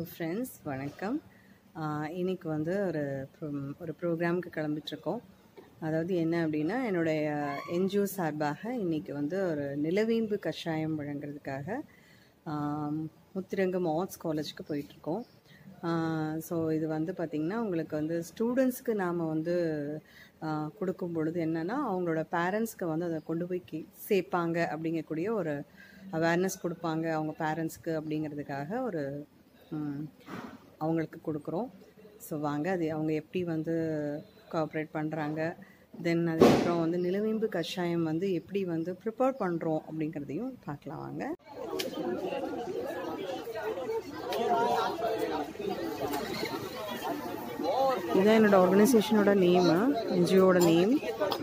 Friends வணக்கம் ஆஹ் இன்னைக்கு வந்து ஒரு ப்ரோ- ஒரு ப்ரோக்ராமுக்கு கிளம்பிட்டுருக்கோம் அதாவது என்ன அப்படின்னா என்னுடைய என்ஜிஓ சார்பாக இன்னைக்கு வந்து ஒரு நிலவேம்பு கஷாயம் வழங்குறதுக்காக ஆம், முத்திரங்கம் ஆர்ட்ஸ் காலேஜுக்கு போயிட்டுருக்கோம் ஸோ இது வந்து பார்த்திங்கன்னா உங்களுக்கு வந்து ஸ்டூடெண்ட்ஸ்க்கு நாம் வந்து ஆஹ், கொடுக்கும் பொழுது என்னென்னா அவங்களோட பேரண்ட்ஸ்க்கு வந்து அதை கொண்டு போய் கே சேர்ப்பாங்க அப்படிங்கக்கூடிய ஒரு அவேர்னஸ் கொடுப்பாங்க அவங்க பேரண்ட்ஸ்க்கு அப்படிங்கிறதுக்காக ஒரு ம், அவங்களுக்கு கொடுக்குறோம் ஸோ வாங்க அது அவங்க எப்படி வந்து கோஆப்ரேட் பண்ணுறாங்க தென் அதுக்கப்புறம் வந்து நிலவேம்பு கஷாயம் வந்து எப்படி வந்து ப்ரிப்பேர் பண்ணுறோம் அப்படிங்கிறதையும் பார்க்கலாம் வாங்க இதுதான் என்னோட ஆர்கனைசேஷனோட நேமு என்ஜிஓட நேம்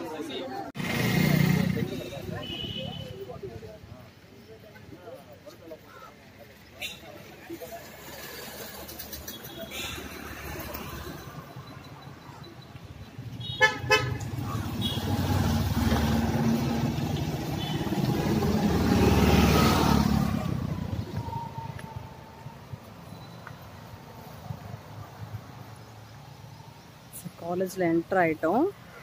காலேஜில் என்டர் ஆயிட்டோம்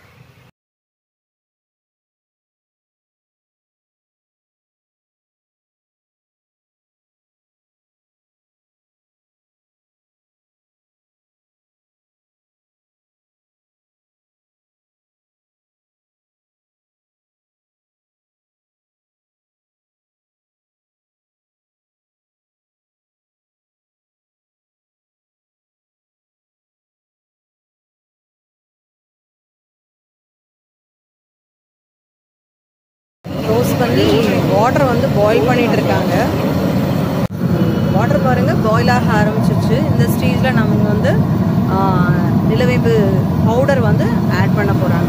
ரோஸ் பண்ணி வாட்டர் வந்து பாயில் பண்ணிட்டு இருக்காங்க வாட்டர் பாருங்க பாயில் ஆக ஆரம்பிச்சிருச்சு இந்த ஸ்டேஜில் நம்ம வந்து ஆ, நிலவேம்பு பவுடர் வந்து ஆட் பண்ண போகிறாங்க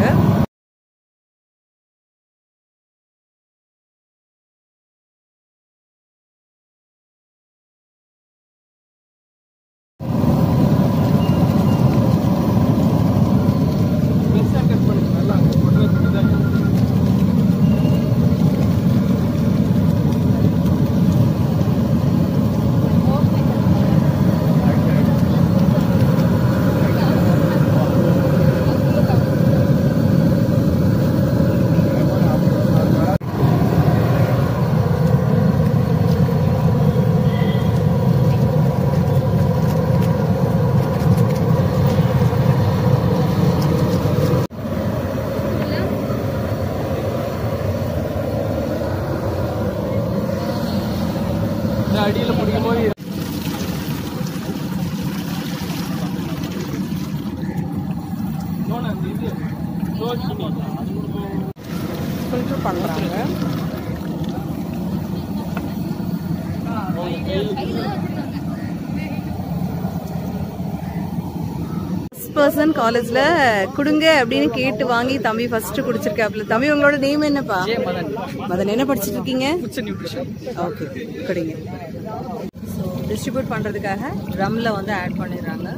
அடியில் பிடிக்கும் போது இன்னொன்று அந்த இது க்ளோஸ் பண்ணி அது கொடுக்கும் ஃபில்டர் பண்ணுறாங்க பர்சன் காலேஜில் கொடுங்க அப்படின்னு கேட்டு வாங்கி தம்பி ஃபர்ஸ்ட் குடிச்சிருக்காப்புல தம்பி உங்களோட நேம் என்னப்பா மதன் மதன் என்ன படிச்சிட்டு இருக்கீங்க புச்ச நியூட்ரிஷன் ஓகே குடிங்க ஸோ டிஸ்ட்ரிபியூட் பண்ணுறதுக்காக ட்ரம்மில் வந்து ஆட் பண்ணிடுறாங்க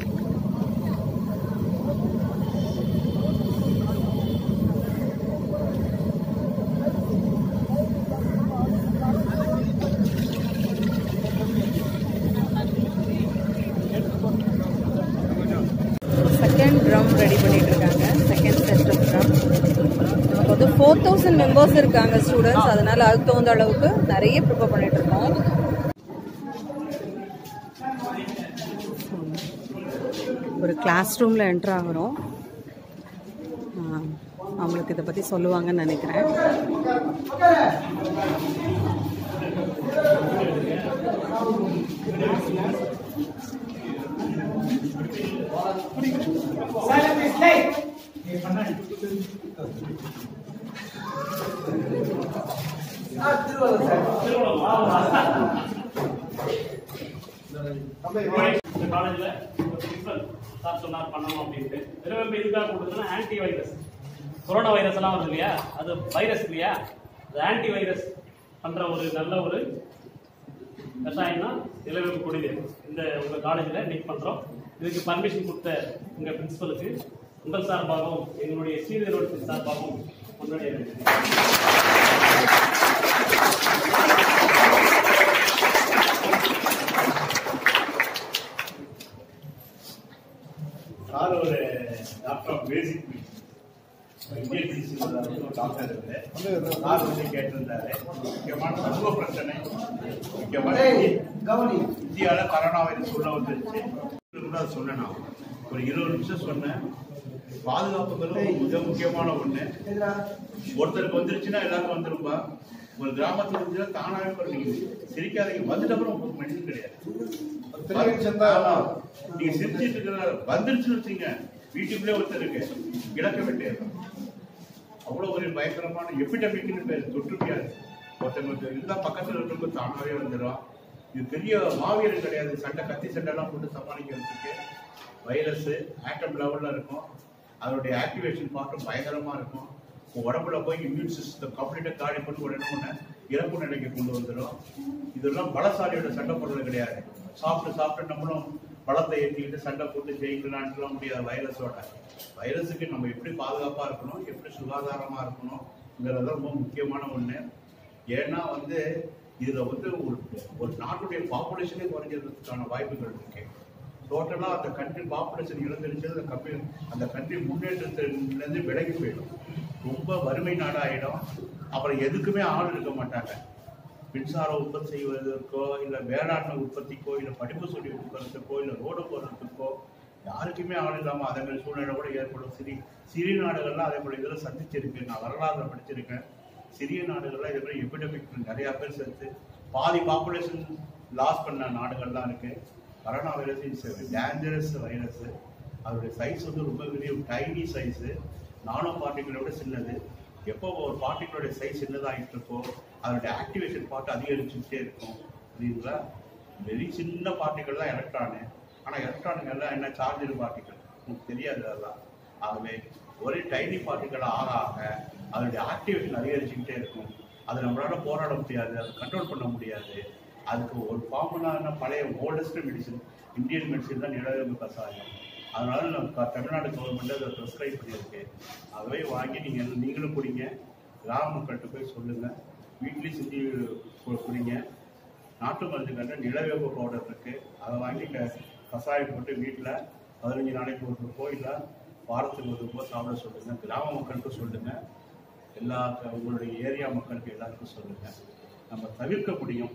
செகண்ட் ட்ரம் ரெடி பண்ணிட்டு இருக்காங்க செகண்ட் செட் ஆஃப் ட்ரம் நமக்கு வந்து ஃபோர் தௌசண்ட் மெம்பர்ஸ் இருக்காங்க ஸ்டூடெண்ட்ஸ் அதனால அதுக்கு தகுந்த அளவுக்கு நிறைய ப்ரிப்பேர் பண்ணிட்டு இருக்கோம் ஒரு கிளாஸ் ரூமில் என்டர் ஆகிறோம் ஆ, அவங்களுக்கு இதை பற்றி சொல்லுவாங்கன்னு நினைக்கிறேன் இந்த காலேஜில் பிரின்சிபல் சார் சொன்னார் பண்ணணும் அப்படின்ட்டு திரும்ப இதுக்காக கொடுத்ததுன்னா ஆன்டி வைரஸ் கொரோனா வைரஸ் எல்லாம் வருது இல்லையா அது வைரஸ் இல்லையா அது ஆன்டி வைரஸ் பண்ற ஒரு நல்ல ஒரு கஷாயம்னா இளவேம்பு குடிநீர் இந்த உங்க காலேஜில் இன்னைக்கு பண்றோம் இதுக்கு பர்மிஷன் கொடுத்த உங்க பிரின்சிபலுக்கு உங்கள் சார்பாகவும் எங்களுடைய சீனியரோட சார்பாகவும் முன்னாடி doctor of basic Indian medicine doctor இருந்து சார் வந்து கேட்டிருந்தாரு முக்கியமான சமூக பிரச்சனை முக்கியமான இந்தியாவில் கரோனா வைரஸ் உள்ள வந்துருச்சு கூட அதை சொன்னேன் நான் ஒரு இருபது நிமிஷம் சொன்னேன் பாதுகாப்புங்கிறது ஒரு மிக முக்கியமான ஒண்ணு ஒருத்தருக்கு வந்துருச்சுன்னா எல்லாருக்கும் வந்துருப்பா ஒரு கிராமத்துல இருந்துச்சுன்னா தானாவே பண்ணுவீங்க சிரிக்காதீங்க வந்துட்ட அப்புறம் உங்களுக்கு மனிதன் கிடையாது ஆமா. நீங்க சிரிச்சிட்டு இருக்கிற வந்துருச்சுன்னு வச்சுங்க வீட்டுக்குள்ளே ஒருத்தர் இருக்கு இழக்க வேண்டியது அவ்வளவு ஒரு பயங்கரமான எபிடமிக்னு பேர் தொற்றுப்பியாது ஒருத்தவங்களுக்கு இருந்தா பக்கத்துல இருக்கிறவங்க தானாவே வந்துடும் இது பெரிய மாவீரன் கிடையாது சண்டை கத்தி சண்டை எல்லாம் போட்டு சமாளிக்கிறதுக்கு வைரஸ் ஆட்டம் லெவல்ல இருக்கும் அதனுடைய ஆக்டிவேஷன் பார்ட்டும் பயங்கரமா இருக்கும் உங்க உடம்புல போய் இம்யூன் சிஸ்டம் கம்ப்ளீட்டா காலி பண்ணி உடனே உடனே இறப்பு நிலைக்கு கொண்டு வந்துடும் இதெல்லாம் பலசாலியோட சண்டை போடுறது கிடையாது சாப்பிட்டு சாப்பிட்டு நம்மளும் பலத்தை ஏற்றிக்கிட்டு சண்டை போட்டு ஜெயிக்கலான்ட்டுலாம் முடியாது வைரஸோட வைரஸுக்கு நம்ம எப்படி பாதுகாப்பா இருக்கணும் எப்படி சுகாதாரமா இருக்கணுங்கிறது ரொம்ப முக்கியமான ஒண்ணு ஏன்னா வந்து இதுல வந்து ஒரு ஒரு நாட்டுடைய பாப்புலேஷனே குறைஞ்சதுக்கான வாய்ப்புகள் இருக்கு டோட்டலா அந்த கண்ட்ரி பாப்புலேஷன் இழந்துருச்சு அந்த கம்பி அந்த கண்ட்ரி முன்னேற்றத்திலிருந்து விலகி போயிடும் ரொம்ப வறுமை நாடாயிடும் அப்புறம் எதுக்குமே ஆள் இருக்க மாட்டாங்க மின்சார உற்பத்தி செய்வதற்கோ இல்லை வேளாண்மை உற்பத்திக்கோ இல்லை படிப்பு சொல்லி கொடுக்கறதுக்கோ இல்லை ரோடு போடுறதுக்கோ யாருக்குமே ஆள் இல்லாமல் அதே மாதிரி சூழ்நிலை கூட ஏற்படும் சிறி சிறிய நாடுகள்லாம் அதே போல இதெல்லாம் சந்திச்சிருக்கு நான் வரலாறுல படிச்சிருக்கேன் சிறிய நாடுகள்லாம் இதே மாதிரி எபிடமிக் நிறைய பேர் சேர்த்து பாதி பாப்புலேஷன் லாஸ் பண்ண நாடுகள்லாம் இருக்கு corona virus it's dangerous virus அதோடைய சைஸ் வந்து ரொம்ப பெரிய டைனி சைஸு நானோ பார்ட்டிகளை விட சின்னது எப்போ ஒரு பார்ட்டிகளோட சைஸ் சின்னதாகிட்டு இருக்கோ அதோட ஆக்டிவேஷன் பார்ட் அதிகரிச்சுட்டே இருக்கும் புரியுதுங்களா வெரி சின்ன பார்ட்டிகள் தான் எலக்ட்ரானு ஆனால் எலக்ட்ரானுங்க எல்லாம் என்ன சார்ஜர் பார்ட்டிகள் உங்களுக்கு தெரியாது அதெல்லாம் ஆகவே ஒரே டைனி பார்ட்டிகள் ஆக ஆக அதோடைய ஆக்டிவேஷன் அதிகரிச்சுக்கிட்டே இருக்கும் அதை நம்மளால போராட முடியாது அதை கண்ட்ரோல் பண்ண முடியாது அதுக்கு ஒரு ஃபார்முலான பழைய ஓல்டஸ்ட் மெடிசன் இந்தியன் மெடிசன் தான் நிலவேம்பு கசாயம் அதனால நம்ம க- தமிழ்நாடு கவர்மெண்ட் அதை ப்ரிஸ்கிரைப் பண்ணியிருக்கு அதுவே வாங்கி நீங்க நீங்களும் குடிங்க கிராம மக்கள்கிட்ட போய் சொல்லுங்க வீட்லயும் செஞ்சு கு- குடிங்க நாட்டு மருந்து கண்ட நிலவேம்பு பவுடர் இருக்கு அதை வாங்கி க- கசாயம் போட்டு வீட்டில் பதினஞ்சு நாளைக்கு ஒரு ட்ரிப்போ இல்லை வாரத்துக்கு ஒரு ட்ரிப்போ சாப்பிட சொல்லுங்க கிராம மக்களுக்கும் சொல்லுங்க எல்லா க- உங்களுடைய ஏரியா மக்களுக்கு எல்லாருக்கும் சொல்லுங்க நம்ம தவிர்க்க முடியும்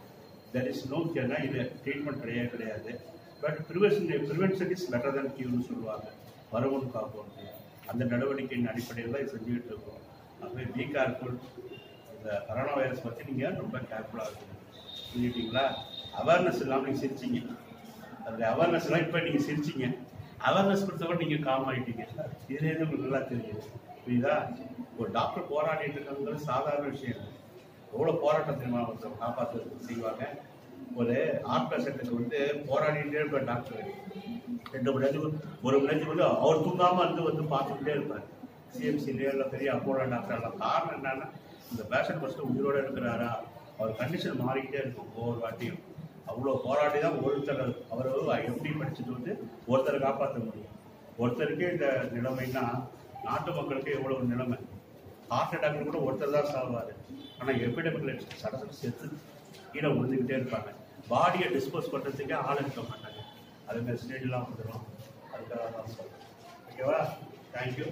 தெர் இஸ் நோ கேனா இது ட்ரீட்மெண்ட் கிடையவே கிடையாது but prevention prevention is better than கியூர்னு சொல்லுவாங்க வருமுன் காப்போம் அந்த நடவடிக்கையின் அடிப்படையில் தான் இது செஞ்சுக்கிட்டு இருக்கோம் ஆகவே பி கேர்ஃபுல் இந்த கரோனா வைரஸ் பற்றி நீங்கள் ரொம்ப கேர்ஃபுல்லாக இருக்கணும் புரிஞ்சுக்கிட்டீங்களா அவேர்னஸ் இல்லாமல் நீங்கள் சிரிச்சிங்க அதோடைய அவேர்னஸ் எல்லாம் இப்போ நீங்கள் சிரிச்சிங்க அவேர்னஸ் கொடுத்தவரை நீங்கள் காம் ஆகிட்டீங்க இதுலேருந்து உங்களுக்கு நல்லா தெரியும் புரியுதா ஒரு டாக்டர் போராடிட்டு இருக்காங்கிறது சாதாரண விஷயம் இல்லை எவ்வளோ போராட்டம் தெரியுமா ஒருத்தர் காப்பாற்று செய்வாங்க ஒரு ஹார்ட் பேஷண்ட்டுக்கு வந்து போராடிட்டே இருப்பார் டாக்டர் ரெண்டு மணி நேரத்துக்கு ஒரு மணி நேரத்துக்கு வந்து அவர் தூங்காம வந்து வந்து பார்த்துக்கிட்டே இருப்பார் சிஎம்சிலேயோ இல்லை பெரிய அப்போலோ டாக்டர் எல்லாம் காரணம் என்னன்னா இந்த பேஷண்ட் ஃபஸ்ட்டு உயிரோட இருக்கிறாரா அவர் கண்டிஷன் மாறிக்கிட்டே இருக்கும் ஒவ்வொரு வாட்டியும் அவ்வளோ போராடி தான் ஒருத்தர் அவர் எப்படி படிச்சுட்டு வந்து ஒருத்தரை காப்பாற்ற முடியும் ஒருத்தருக்கே இந்த நிலைமைன்னா நாட்டு மக்களுக்கு எவ்வளவு நிலைமை ஹார்ட் அட்டாக் கூட ஒருத்தர் தான் சாவாரு ஆனால் எபிடமிக்ல சடசட செத்து கீழே விழுந்துக்கிட்டே இருப்பாங்க பாடியை டிஸ்போஸ் பண்ணுறதுக்கே ஆள் இருக்க மாட்டாங்க அது மாதிரி ஸ்டேஜ்லாம் வந்துடும் அதுக்காக தான் சொல்றேன் ஓகேவா தேங்க்யூ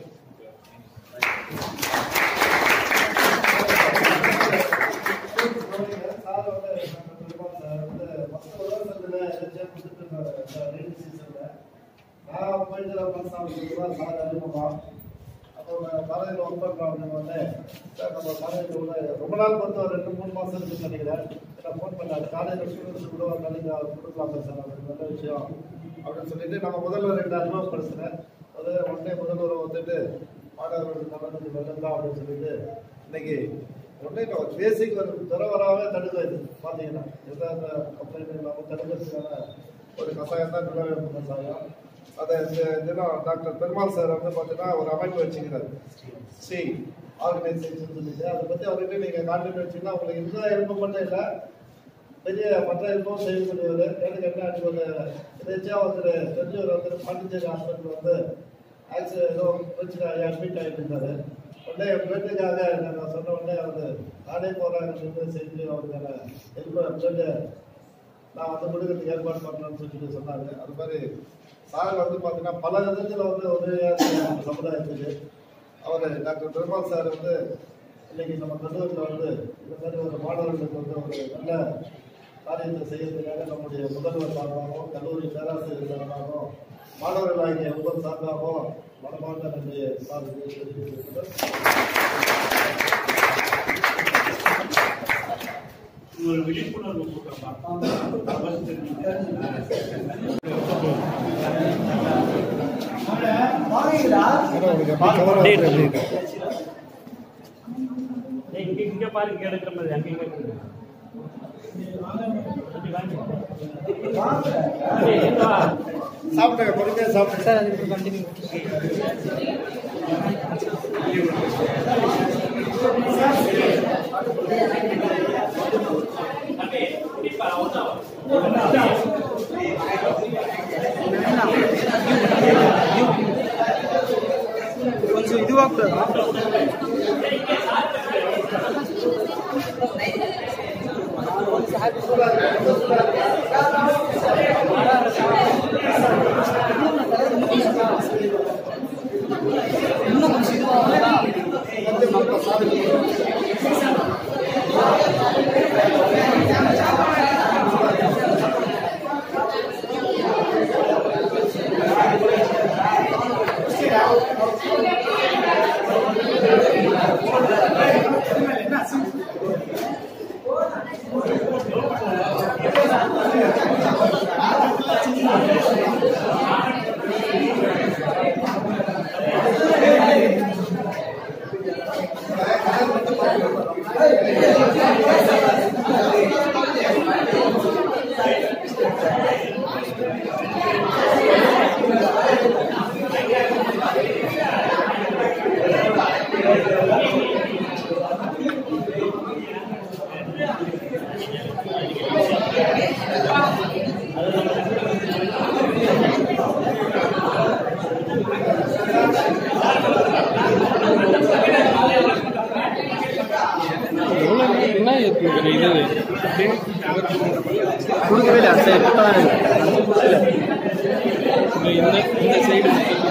சார் வந்து சார் வந்து ஃபஸ்ட்டு உலகத்தில் எதாச்சும் கொடுத்துட்டு இருந்தாரு இந்த ரெண்டு சீசனில் நான் போயிட்டு மனசாமி தான் சார் அறிமுகமா அப்போ காலேஜில் ஒர்க் பண்ணுறவங்க வந்து சார் நம்ம காலேஜில் உள்ள ரொம்ப நாள் வந்து ஒரு ரெண்டு மூணு மாதம் இருக்குன்னு நினைக்கிறேன் நான் ஃபோன் பண்ணாரு காலேஜில் ஸ்டூடெண்ட்ஸ் கூட ஒரு நாளைக்கு கொடுக்கலாமா சார் அது நல்ல விஷயம் அப்படின்னு சொல்லிட்டு நம்ம முதல்ல ரெண்டு அறிமுகப்படுத்தினேன் அது உடனே முதல்வர் வந்துட்டு மாணவர்கள் நல்லது நல்லதா அப்படின்னு சொல்லிட்டு இன்னைக்கு உடனே பேசிக் ஒரு ஜுரம் வராம தடுக்கிறது பார்த்தீங்கன்னா எந்த அந்த கம்ப்ளைண்ட் இல்லாமல் தடுக்கிறதுக்கான ஒரு கஷாயம் தான் நிலவேம்பு கஷாயம் அதை இந்த தினம் டாக்டர் பெருமாள் சார் வந்து பார்த்தீங்கன்னா ஒரு அமைப்பு வச்சுக்கிறாரு சி ஆர்கனைசேஷன் சொல்லிட்டு அதை பற்றி அவர்கிட்ட நீங்கள் கான்டாக்ட் வச்சீங்கன்னா உங்களுக்கு இந்த எழுப்பு மட்டும் இல்லை பெரிய மற்ற எழுப்பும் செய்யக்கூடியவர் எனக்கு என்ன அன்னைக்கு ஒரு எதாச்சும் ஒருத்தர் தெரிஞ்சவர் ஒருத்தர் பாண்டிச்சேரி ஹாஸ்பிட்டல் வந்து ஆக்சிடென்ட் ஏதோ பிரச்சனை ஆகி அட்மிட் ஆகிட்டு இருந்தாரு உடனே பிளட்டுக்காக நாங்கள் சொன்ன உடனே அவர் நானே போகிறாங்க செஞ்சு அவருக்கான ஹெல்ப் பிளட்டு நான் வந்து கொடுக்கறதுக்கு ஏற்பாடு பண்ணுறேன்னு சொல்லிட்டு சொன்னாங்க அது மாதிரி சார் வந்து பார்த்தீங்கன்னா பல விதத்தில் வந்து உதவியாக செய்யறாங்க நம்ம சமுதாயத்துக்கு அவர் டாக்டர் பெருமாள் சார் வந்து இன்னைக்கு நம்ம கல்லூரியில் வந்து இந்த மாதிரி ஒரு மாணவர்களுக்கு வந்து ஒரு நல்ல காரியத்தை செய்யறதுக்காக நம்முடைய முதல்வர் சார்பாகவும் கல்லூரி பேராசிரியர் சார்பாகவும் மாணவர்களாகிய ஒவ்வொரு சார்பாகவும் மனமார்ந்த நன்றியை சார் தெரிவித்துக் ஒரு விழிப்புணர்வு கூட்டம் ஏய், இங்க இங்க பாரு இங்க எடுக்கிற மாதிரி அங்க இங்க எடுக்கிற மாதிரி. அப்படி வாங்கி. ஏய், இங்க வா. சாப்பிடுங்க பொறுமையாக சாப்பிடுங்க சார் அதுக்கு கண்டினியூ தம்பி, குடிப்பா, ஒண்ணா. கொஞ்சம் இதுவாக என்ன இருக்கு இது கொடுக்கவே இல்லை அந்த சைடு இந்த இந்த சைடு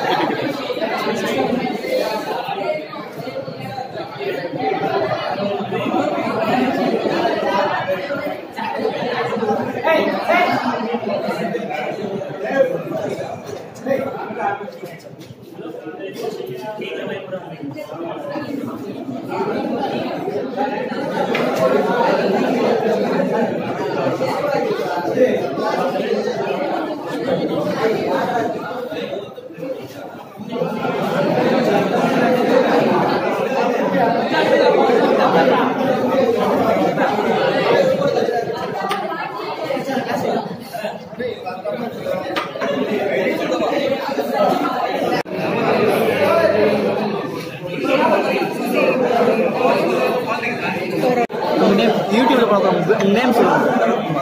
நேம் யூடியூப்ல பார்க்கலாம் நேம் சொல்லுங்க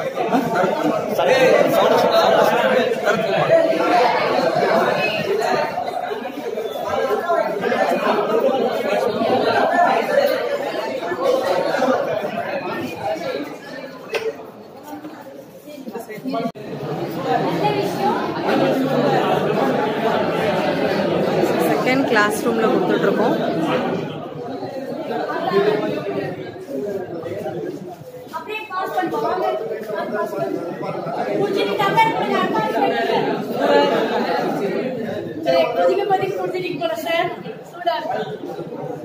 செகண்ட் கிளாஸ் ரூமில் கொடுத்துட்ருக்கோம் அப்படியே பாஸ் பண்ணுவோம் வாங்க பாஸ் பண்ணுவோம் முடிச்சிட்டு டக்கர் பண்ணி அட்வான்ஸ் பண்ணுங்க சரி கொதிக்க கொதிக்க முடிச்சிட்டு போறேன் சார் சூடா இருக்கு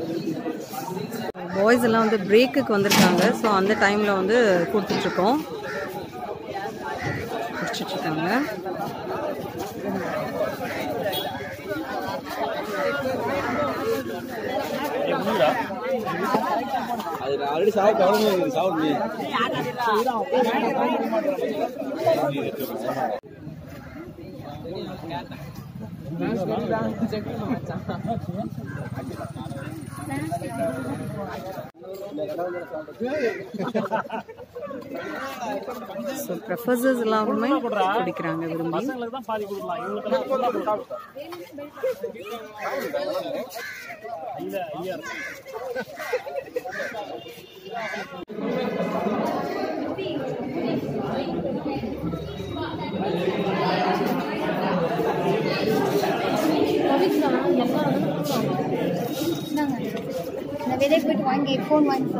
பாய்ஸ் எல்லாம் வந்து பிரேக்குக்கு வந்திருக்காங்க ஸோ அந்த டைமில் வந்து கொடுத்துட்ருக்கோம் குடிச்சிட்ருக்காங்க அது ஆல்ரெடி சாப்பிட்டு அவ்வளோ சாப்பிடலையே ஸோ ப்ரொஃபஸர்ஸ் எல்லாருமே குடிக்கிறாங்க விரும்பி பசங்களுக்கு தான் பாதி கொடுக்கலாம் இவங்களுக்கெல்லாம் full-ஆ கொடுக்கலாம். இல்ல ஐயா பவித்ரா எல்லாரும் இந்தாங்க இந்த விதை போயிட்டு வாங்கி ஃபோன் வாங்கி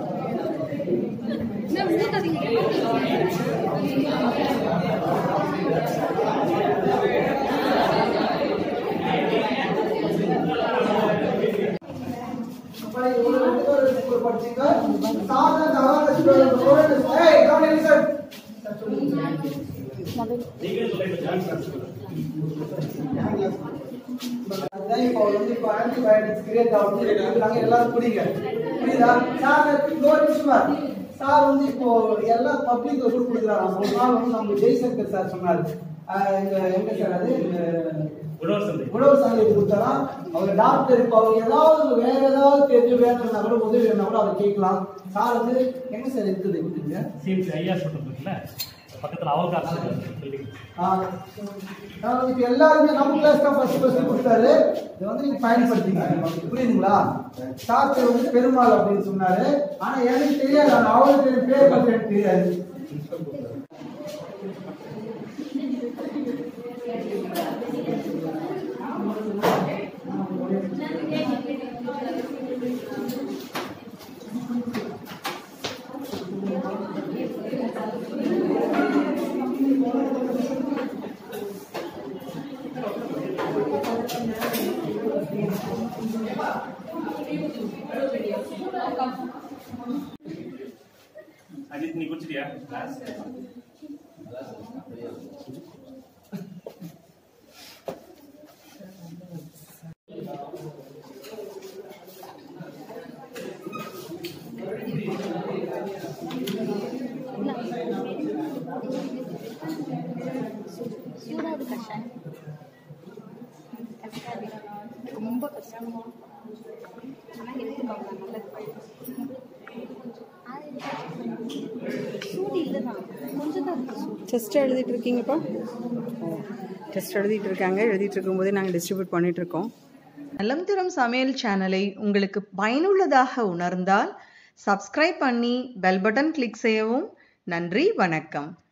அதான் இப்போ வந்து இப்போ ஆன்டிபயோட்டிக்ஸ் கிரியேட் ஆகுது நாங்க எல்லாரும் குடிங்க புரியுதா சார் இதோ ஒரு நிமிஷம் சார் வந்து இப்போ எல்லா பப்ளிக் கூட கொடுக்குறாங்க ஒரு நாள் வந்து நம்ம ஜெய்சங்கர் சார் சொன்னாரு ஆஹ் எங்க எங்க சார் அது எங்க உழவர் சந்தை உழவு சந்தைக்கு கொடுத்தாரா அவர் டாக்டர் இப்போ அவர் ஏதாவது வேற ஏதாவது தெரிஞ்சு வேணும்னா கூட உதவி வேணும்னா கூட அவர் கேட்கலாம் சார் வந்து எங்க சார் இருக்குது இருக்குங்க சிஎம்சி ஐயா ஹாஸ்பிட்டல் இருக்குல்ல பக்கத்தில் அவகாசம் பில்டிங் நான் இப்போ எல்லாருமே நம்ம கிளாஸ் தான் ஃபர்ஸ்ட் ஃபர்ஸ்ட் கொடுத்தாரு இதை வந்து நீங்க பயன்படுத்திங்க புரியுதுங்களா சார் பேர் வந்து பெருமாள் அப்படின்னு சொன்னாரு ஆனா எனக்கு தெரியாது ஆனா அவருக்கு எனக்கு பேர் மட்டும் எனக்கு தெரியாது அஜித் நீ குடிச்சிட்டியா சூடாது கஷாயம் கஷ்டம் ரொம்ப கஷ்டம் ஆனால் ஹெல்த் ப்ராப்ளம் நல்லது சூடு இல்லை தான் கொஞ்சம் தான் இருக்கு சூடு டெஸ்ட் எழுதிட்டு இருக்கீங்கப்பா டெஸ்ட் எழுதிட்டு இருக்காங்க எழுதிட்டு இருக்கும்போதே நாங்கள் டிஸ்ட்ரிபியூட் பண்ணிட்டு இருக்கோம் நலம் தரும் சமையல் சேனலை உங்களுக்கு பயனுள்ளதாக உணர்ந்தால் சப்ஸ்கிரைப் பண்ணி பெல் பட்டன் கிளிக் செய்யவும் நன்றி வணக்கம்